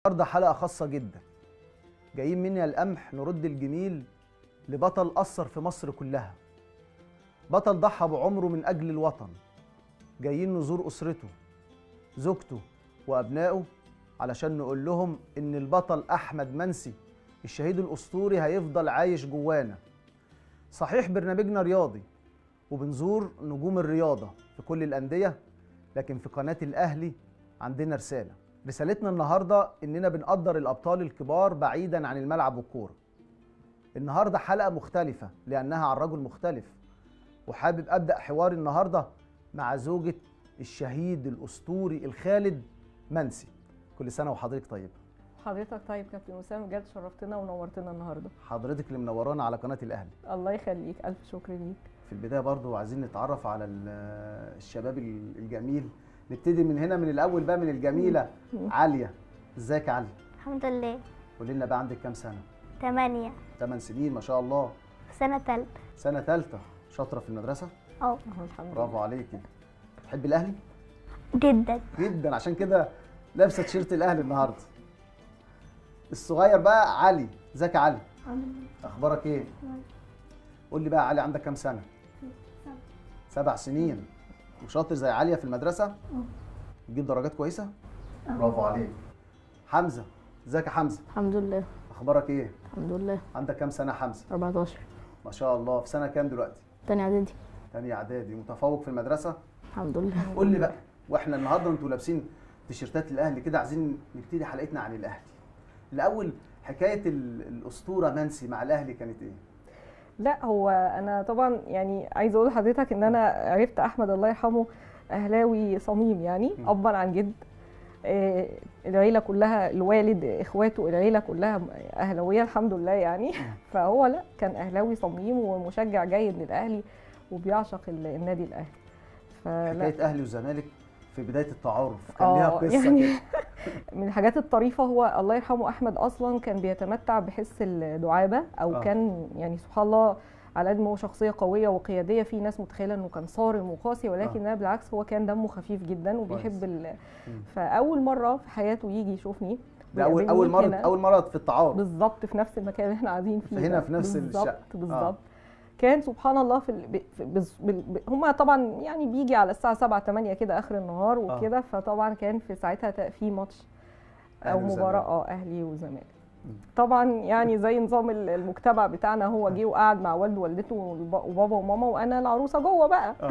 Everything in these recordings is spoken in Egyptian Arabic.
النهارده حلقة خاصة جدا جايين مني القمح نرد الجميل لبطل أثر في مصر كلها بطل ضحى بعمره من أجل الوطن جايين نزور أسرته زوجته وأبنائه علشان نقول لهم إن البطل أحمد منسي الشهيد الأسطوري هيفضل عايش جوانا صحيح برنامجنا رياضي وبنزور نجوم الرياضة في كل الأندية لكن في قناة الأهلي عندنا رسالة رسالتنا النهاردة إننا بنقدر الأبطال الكبار بعيدا عن الملعب والكورة النهاردة حلقة مختلفة لأنها عن رجل مختلف وحابب أبدأ حواري النهاردة مع زوجة الشهيد الأسطوري الخالد منسي كل سنة وحضرتك طيبة حضرتك طيب كابتن وسام بجد شرفتنا ونورتنا النهارده حضرتك اللي منورانا على قناة الأهلي الله يخليك الف شكر ليك في البداية برضو عايزين نتعرف على ال- الشباب ال- الجميل نبتدي من هنا من الأول بقى من الجميلة عالية ازيك يا علي الحمد لله قولي لنا بقى عندك كام سنة تمانية 8 سنين ما شاء الله في سنة تالتة سنة ثالثة شاطرة في المدرسة اه أهو الحمد لله برافو عليكي تحبي الأهلي جدا جدا عشان كده لابسة تيشيرت الأهلي النهاردة الصغير بقى علي ازيك يا علي أخبارك إيه قول لي بقى يا علي عندك كام سنة سبع سنين وشاطر زي عليا في المدرسة بتجيب درجات كويسة برافو عليك حمزة ازيك يا حمزة الحمد لله أخبارك إيه الحمد لله عندك كام سنة يا حمزة 14 ما شاء الله في سنة كام دلوقتي تاني اعدادي تانية إعدادي متفوق في المدرسة الحمد لله قول لي بقى واحنا النهارده انتوا لابسين تيشيرتات الاهلي كده عايزين نبتدي حلقتنا عن الاهلي الاول حكايه ال- الاسطوره منسي مع الاهلي كانت ايه لا هو انا طبعا يعني عايزه اقول لحضرتك ان انا عرفت احمد الله يرحمه اهلاوي صميم يعني م. ابا عن جد آه، العيله كلها الوالد اخواته العيله كلها اهلاويه الحمد لله يعني فهو لا كان اهلاوي صميم ومشجع جيد للاهلي وبيعشق ال- النادي الاهلي فلا حكايه اهلي وزمالك في بدايه التعارف كان ليها آه، قصه يعني كده من الحاجات الطريفة هو الله يرحمه أحمد أصلا كان بيتمتع بحس الدعابة أو آه. آه. كان يعني سبحان الله على قد ما هو شخصية قوية وقيادية في ناس متخيلة إنه كان صارم وقاسي ولكن آه. آه. بالعكس هو كان دمه خفيف جدا وبيحب ال... مم. فأول مرة في حياته يجي يشوفني ده اول ويقابلني اول مره هنا. اول مره في التعارف بالظبط في نفس المكان اللي احنا قاعدين فيه فهنا ده. في نفس بالظبط الشقة. بالظبط كان سبحان الله في ال... ب... في- بز... بال... ب... هما طبعا يعني بيجي على الساعه 7 8 كده اخر النهار وكده فطبعا كان في ساعتها ت- في ماتش او أهلي وزمالك. مباراه اه اهلي وزمالك مم. طبعا يعني زي نظام ال- المجتمع بتاعنا هو جه وقعد مع والده ووالدته والب- وبابا وماما وانا العروسه جوه بقى اه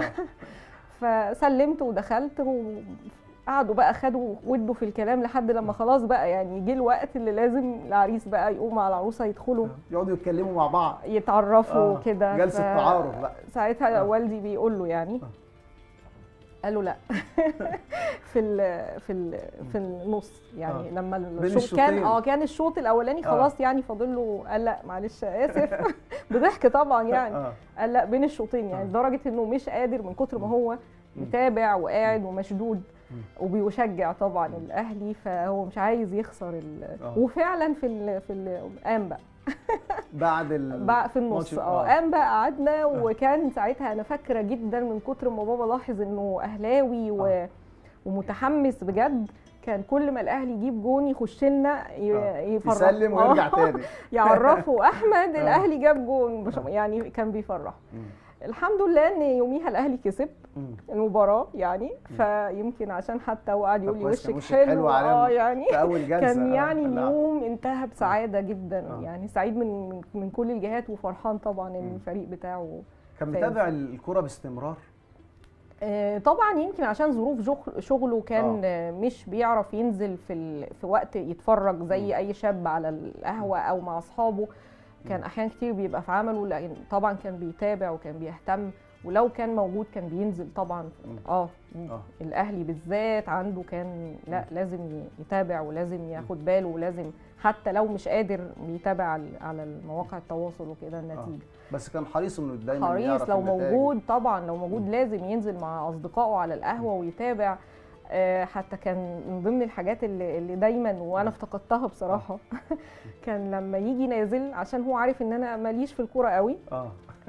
فسلمت ودخلت وقعدوا بقى خدوا ودوا في الكلام لحد لما خلاص بقى يعني جه الوقت اللي لازم العريس بقى يقوم على العروسه يدخلوا يقعدوا يتكلموا مع بعض يتعرفوا آه، كده جلسة تعارف بقى. ساعتها آه. والدي بيقول له يعني آه. قال له لا في ال في ال في النص يعني آه. لما بين الشوط كان الشوطين. اه كان الشوط الاولاني آه. خلاص يعني فاضل له قال لا معلش اسف بضحك طبعا يعني اه قال لا بين الشوطين يعني آه. لدرجه انه مش قادر من كتر ما هو متابع وقاعد ومشدود مم. وبيشجع طبعا الاهلي فهو مش عايز يخسر ال... آه. وفعلا في ال... في ال... قام بقى بعد ال... بقى في النص ماتش- اه قام بقى قعدنا وكان ساعتها انا فاكره جدا من كتر ما بابا لاحظ انه اهلاوي و... آه. ومتحمس بجد كان كل ما الاهلي يجيب جون يخش لنا آه. ي... يفرح يسلم ويرجع آه. تاني يعرفوا احمد آه. الاهلي جاب جون مش- يعني كان بيفرح مم. الحمد لله ان يوميها الاهلي كسب مم. المباراه يعني فيمكن عشان حتى هو قعد يقول لي كويس، كان وشك وشك حلو حلو على اه ال- يعني في اول جلسه كان آه، يعني لا. اليوم انتهى بسعاده جدا آه. يعني سعيد من من- من كل الجهات وفرحان طبعا ان مم. الفريق بتاعه كان فاز. متابع الكوره باستمرار آه، طبعا يمكن عشان ظروف جغ- شغله كان آه، مش بيعرف ينزل في ال... في وقت يتفرج مم. زي اي شاب على القهوه او مع اصحابه كان احيانا كتير بيبقى في عمله لكن طبعا كان بيتابع وكان بيهتم ولو كان موجود كان بينزل طبعا مم. اه آه. الاهلي بالذات عنده كان لا لازم يتابع ولازم ياخد باله ولازم حتى لو مش قادر بيتابع على- على مواقع التواصل وكده النتيجه بس كان حريص انه دايما حريص يعرف لو النتائج. موجود طبعا لو موجود مم. لازم ينزل مع اصدقائه على القهوه ويتابع آه، حتى كان من ضمن الحاجات اللي, اللي دايما وانا افتقدتها بصراحه كان لما يجي نازل عشان هو عارف ان انا ماليش في الكوره قوي اه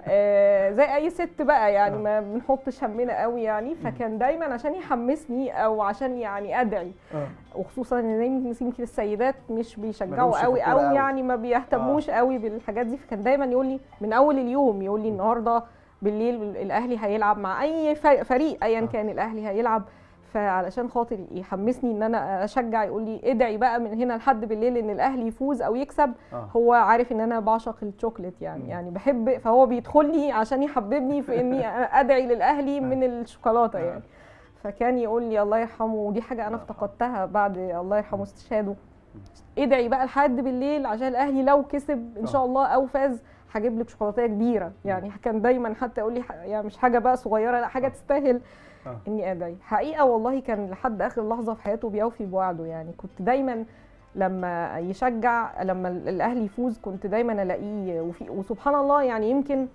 آه، زي اي ست بقى يعني آه. ما بنحطش همنا قوي يعني فكان دايما عشان يحمسني او عشان يعني ادعي اه وخصوصا ان يمكن يمكن السيدات مش مالهمش بيشجعوا في قوي الكورة او قوي. يعني ما بيهتموش قوي بالحاجات دي فكان دايما يقول لي من اول اليوم يقول لي النهارده بالليل الاهلي هيلعب مع اي ف- فريق ايا آه. كان الاهلي هيلعب فعلشان خاطر يحمسني ان انا اشجع يقول لي ادعي بقى من هنا لحد بالليل ان الاهلي يفوز او يكسب اه هو عارف ان انا بعشق الشوكليت يعني مم. يعني بحب فهو بيدخل لي عشان يحببني في اني ادعي للاهلي من الشوكولاته آه. يعني فكان يقول لي الله يرحمه ودي حاجه انا الله يرحمه. افتقدتها بعد الله يرحمه استشهاده ادعي بقى لحد بالليل عشان الاهلي لو كسب ان شاء آه. الله او فاز هجيب لك شوكولاتيه كبيره يعني كان دايما حتى يقول لي ح- يعني مش حاجه بقى صغيره لا حاجه آه. تستاهل آه. اني ادعي حقيقه والله كان لحد اخر لحظه في حياته بيوفي بوعده يعني كنت دايما لما يشجع لما الاهلي يفوز كنت دايما الاقيه وفي وسبحان الله يعني يمكن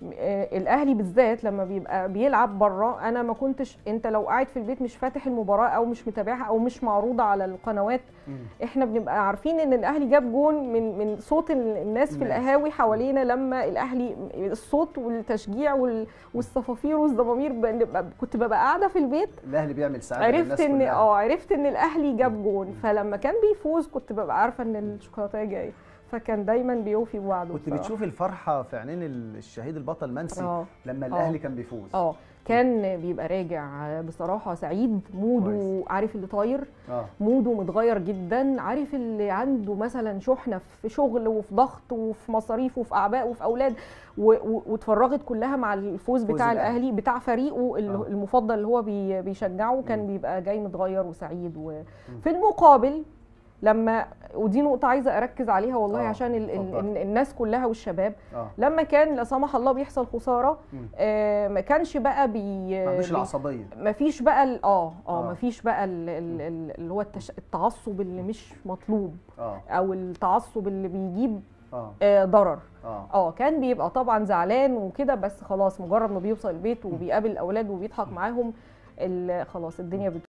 آه، الاهلي بالذات لما بيبقى بيلعب بره انا ما كنتش انت لو قاعد في البيت مش فاتح المباراه او مش متابعها او مش معروضه على القنوات مم. احنا بنبقى عارفين ان الاهلي جاب جون من من صوت ال- الناس في الناس. القهاوي حوالينا لما الاهلي الصوت والتشجيع وال- والصفافير والزمامير بنبقى- كنت ببقى قاعده في البيت الاهلي بيعمل سعاده عرفت للناس ان كلها. اه عرفت ان الاهلي جاب جون فلما كان بيفوز كنت ببقى عارفه ان الشوكولاته جايه فكان دايما بيوفي بوعده كنت بصراحة. بتشوفي الفرحه في عينين الشهيد البطل منسي اه لما آه. الاهلي كان بيفوز اه كان بيبقى راجع بصراحه سعيد موده كويس. عارف اللي طاير اه موده متغير جدا عارف اللي عنده مثلا شحنه في شغل وفي ضغط وفي مصاريف وفي اعباء وفي اولاد و- و- واتفرغت كلها مع الفوز فوز بتاع الأهلي. الاهلي بتاع فريقه ال- آه. المفضل اللي هو بي- بيشجعه كان مم. بيبقى جاي متغير وسعيد وفي المقابل لما ودي نقطة عايزة أركز عليها والله آه، عشان ال ال اتفضلي. الناس كلها والشباب اه لما كان لا سمح الله بيحصل خسارة مم. آه ما كانش بقى بي ما عندوش بي- العصبيه مفيش بقى ال- اه اه آه. مفيش بقى ال- ال- ال- اللي هو التش... التعصب اللي مش مطلوب اه او التعصب اللي بيجيب اه آه ضرر اه اه كان بيبقى طبعا زعلان وكده بس خلاص مجرد ما بيوصل البيت وبيقابل الاولاد وبيضحك معاهم ال- خلاص الدنيا